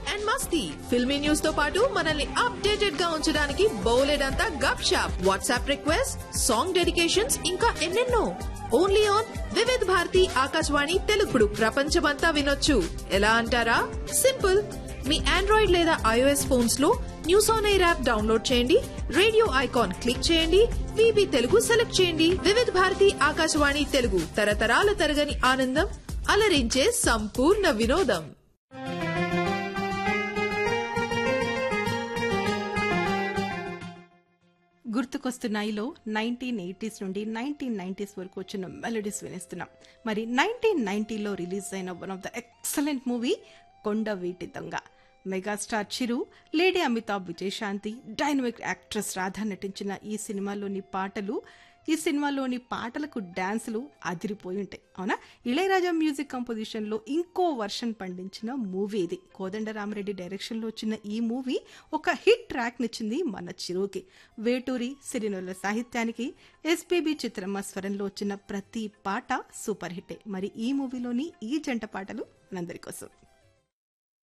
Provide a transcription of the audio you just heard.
and మస్తీ filmy news తో పాటు మనల్ని అప్డేటెడ్ గా ఉంచడానికి బౌలెడంతా గప్ షాప్ వాట్సాప్ రిక్వెస్ట్ సాంగ్ డెడికేషన్స్ ఇంకా ఎన్నెన్నో ఓన్లీ ఆన్ వివిధ్ భారతి ఆకాశవాణి తెలుగుడు ప్రపంచమంతా వినొచ్చు ఎలా అంటారా సింపుల్ మీ ఆండ్రాయిడ్ లేదా ఐఓఎస్ ఫోన్స్ లో news on air app download చేయండి రేడియో ఐకాన్ క్లిక్ చేయండి విబి తెలుగు సెలెక్ట్ చేయండి వివిధ భారతి ఆకాశవాణి తెలుగు తరతరాల తరగని ఆనందం అలరించే సంపూర్ణ వినోదం గుర్తుకొస్తున్నాయిలో నైన్టీన్ ఎయిటీస్ నుండి నైన్టీన్ నైన్టీస్ వరకు వచ్చిన మెలడీస్ వినిస్తున్నాం మరి నైన్టీన్ నైన్టీలో రిలీజ్ అయిన one of the excellent movie Kondaveeti Donga megastar Chiru lady Amitabh Vijayashanti dynamic actress Radha నటించిన ఈ సినిమాలోని పాటలు ఈ సినిమాలోని పాటలకు డాన్సులు అదిరిపోయి ఉంటాయి అవునా ఇళయరాజా మ్యూజిక్ కంపోజిషన్లో ఇంకో వర్షన్ పండించిన మూవీ ఇది కోదండరామరెడ్డి డైరెక్షన్లో వచ్చిన ఈ మూవీ ఒక హిట్ ట్రాక్ నిచ్చింది మన చిరుకి వేటూరి సిరినొల్ల సాహిత్యానికి ఎస్పీబి చిత్రమ్మ స్వరంలో వచ్చిన ప్రతి పాట సూపర్ హిట్టే మరి ఈ మూవీలోని ఈ జంట పాటలు మనందరి కోసం